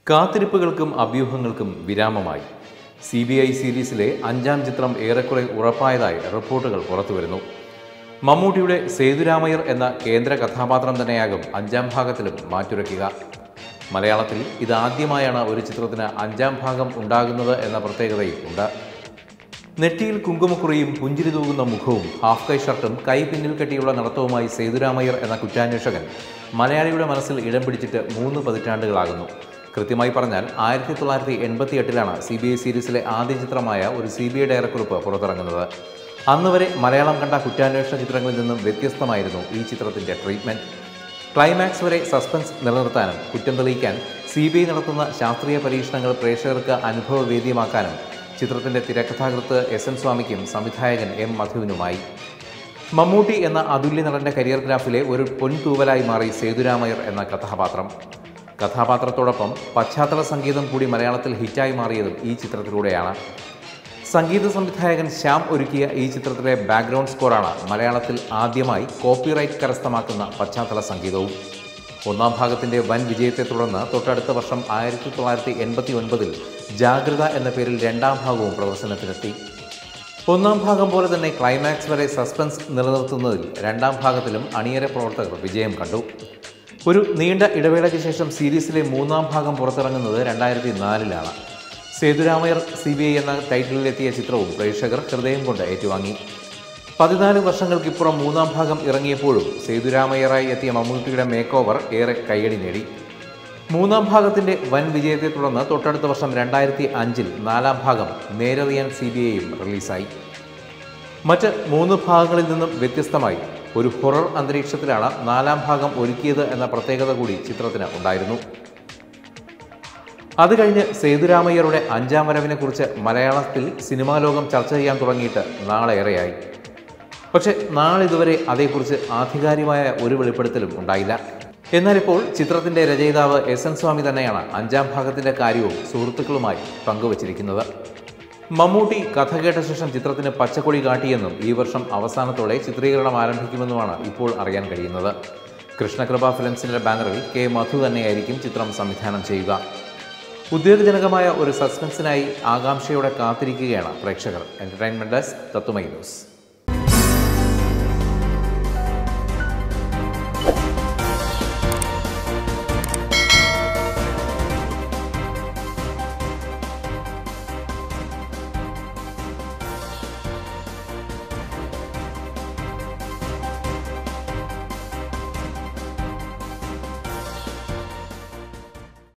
കാത്തിരിപ്പുകൾക്കും അഭ്യൂഹങ്ങൾക്കും വിരാമമായി C B I സീരീസിലെ അഞ്ചാം ചിത്രം ഏറെക്കുറെ ഉറപ്പായതായി റിപ്പോർട്ടുകൾ പുറത്തുവരുന്നു മമ്മൂട്ടിയുടെ സേതുരാമയ്യർ എന്ന കേന്ദ്ര കഥാപാത്രം തന്നെയാകും അഞ്ചാം ഭാഗത്തിലും മാറ്റുരയ്ക്കുക മലയാളത്തിൽ ഇതാദ്യമായാണ് ഒരു ചിത്രത്തിന് അഞ്ചാം ഭാഗം ഉണ്ടാകുന്നത് എന്ന പ്രത്യേകതയും ഉണ്ട് നെറ്റിയിൽ കുങ്കുമക്കുറിയും പുഞ്ചിരി തൂകുന്ന മുഖവും ഹാഫ് കൈ ഷർട്ടും കൈ പിന്നിൽ കെട്ടിയുള്ള നടത്തവുമായി സേതുരാമയ്യർ എന്ന കുറ്റാന്വേഷകൻ മലയാളിയുടെ മനസ്സിൽ ഇടം പിടിച്ചിട്ട് മൂന്ന് പതിറ്റാണ്ടുകളാകുന്നു കൃത്യമായി പറഞ്ഞാൽ ആയിരത്തി തൊള്ളായിരത്തി എൺപത്തി എട്ടിലാണ് സി ബി ഐ സീരീസിലെ ആദ്യ ചിത്രമായ ഒരു സി ബി ഐ ഡയറക്കുറിപ്പ് പുറത്തിറങ്ങുന്നത് അന്ന് വരെ മലയാളം കണ്ട കുറ്റാന്വേഷണ ചിത്രങ്ങളിൽ നിന്നും വ്യത്യസ്തമായിരുന്നു ഈ ചിത്രത്തിന്റെ ട്രീറ്റ്മെന്റ് ക്ലൈമാക്സ് വരെ സസ്പെൻസ് നിലനിർത്താനും കുറ്റം തെളിയിക്കാൻ സി ബി ഐ നടത്തുന്ന ശാസ്ത്രീയ പരീക്ഷണങ്ങൾ പ്രേക്ഷകർക്ക് അനുഭവവേദ്യമാക്കാനും ചിത്രത്തിന്റെ തിരക്കഥാകൃത്ത് എസ് എൻ സ്വാമിക്കും സംവിധായകൻ എം മധുവിനുമായി മമ്മൂട്ടി എന്ന അതുല്യ നടന്റെ കരിയർ ഗ്രാഫിലെ ഒരു പൊൻതൂവലായി മാറി സേതുരാമയ്യർ എന്ന കഥാപാത്രം കഥാപാത്രത്തോടൊപ്പം പശ്ചാത്തല സംഗീതം കൂടി മലയാളത്തിൽ ഹിറ്റായി മാറിയതും ഈ ചിത്രത്തിലൂടെയാണ് സംഗീത സംവിധായകൻ ശ്യാം ഒരുക്കിയ ഈ ചിത്രത്തിലെ ബാക്ക്ഗ്രൗണ്ട് സ്കോറാണ് മലയാളത്തിൽ ആദ്യമായി കോപ്പിറൈറ്റ് കരസ്ഥമാക്കുന്ന പശ്ചാത്തല സംഗീതവും ഒന്നാം ഭാഗത്തിന്റെ വൻ വിജയത്തെ തുടർന്ന് തൊട്ടടുത്ത വർഷം ആയിരത്തി തൊള്ളായിരത്തി എൺപത്തി ഒൻപതിൽ ജാഗ്രത എന്ന പേരിൽ രണ്ടാം ഭാഗവും പ്രദർശനത്തിനെത്തി ഒന്നാം ഭാഗം പോലെ തന്നെ ക്ലൈമാക്സ് വരെ സസ്പെൻസ് നിലനിർത്തുന്നതിൽ രണ്ടാം ഭാഗത്തിലും അണിയര പ്രവർത്തകർ വിജയം കണ്ടു ഒരു നീണ്ട ഇടവേളയ്ക്ക് ശേഷം സീരീസിലെ മൂന്നാം ഭാഗം പുറത്തിറങ്ങുന്നത് രണ്ടായിരത്തി നാലിലാണ് സേതുരാമയ്യർ സി ബി ഐ എന്ന ടൈറ്റിലിലെത്തിയ ചിത്രവും പ്രേക്ഷകർ ഹൃദയം കൊണ്ട് ഏറ്റുവാങ്ങി പതിനാല് വർഷങ്ങൾക്കിപ്പുറം മൂന്നാം ഭാഗം ഇറങ്ങിയപ്പോഴും സേതുരാമയ്യറായി എത്തിയ മമ്മൂട്ടിയുടെ മേക്ക് ഓവർ ഏറെ കയ്യടി നേടി മൂന്നാം ഭാഗത്തിന്റെ വൻ വിജയത്തെ തുടർന്ന് തൊട്ടടുത്ത വർഷം രണ്ടായിരത്തി അഞ്ചിൽ നാലാം ഭാഗം നേരറിയാൻ സി ബി ഐയും റിലീസായി മറ്റ് മൂന്ന് ഭാഗങ്ങളിൽ നിന്നും വ്യത്യസ്തമായി ഒരു ഹൊറർ അന്തരീക്ഷത്തിലാണ് നാലാം ഭാഗം ഒരുക്കിയത് എന്ന പ്രത്യേകത കൂടി ചിത്രത്തിന് ഉണ്ടായിരുന്നു അത് കഴിഞ്ഞ് സേതുരാമയ്യരുടെ അഞ്ചാം വരവിനെക്കുറിച്ച് മലയാളത്തിൽ സിനിമാ ലോകം ചർച്ച ചെയ്യാൻ തുടങ്ങിയിട്ട് നാളേറെയായി പക്ഷെ നാളിതുവരെ അതേക്കുറിച്ച് ആധികാരികമായ ഒരു വെളിപ്പെടുത്തലും ഉണ്ടായില്ല എന്നാൽ ഇപ്പോൾ ചിത്രത്തിന്റെ രചയിതാവ് എസ് എൻ സ്വാമി തന്നെയാണ് അഞ്ചാം ഭാഗത്തിന്റെ കാര്യവും സുഹൃത്തുക്കളുമായി പങ്കുവച്ചിരിക്കുന്നത് മമ്മൂട്ടി കഥ കേട്ട ശേഷം ചിത്രത്തിന് പച്ചക്കൊടി കാട്ടിയെന്നും ഈ വർഷം അവസാനത്തോടെ ചിത്രീകരണം ആരംഭിക്കുമെന്നുമാണ് ഇപ്പോൾ അറിയാൻ കഴിയുന്നത് കൃഷ്ണകൃപ ഫിലിംസിന്റെ ബാനറിൽ കെ മധു തന്നെയായിരിക്കും ചിത്രം സംവിധാനം ചെയ്യുക ഉദ്വേഗജനകമായ ഒരു സസ്പെൻസിനായി ആകാംക്ഷയോടെ കാത്തിരിക്കുകയാണ് പ്രേക്ഷകർ എന്റർടൈൻമെന്റ് ഡെസ്ക് തത്തുമൈ ന്യൂസ്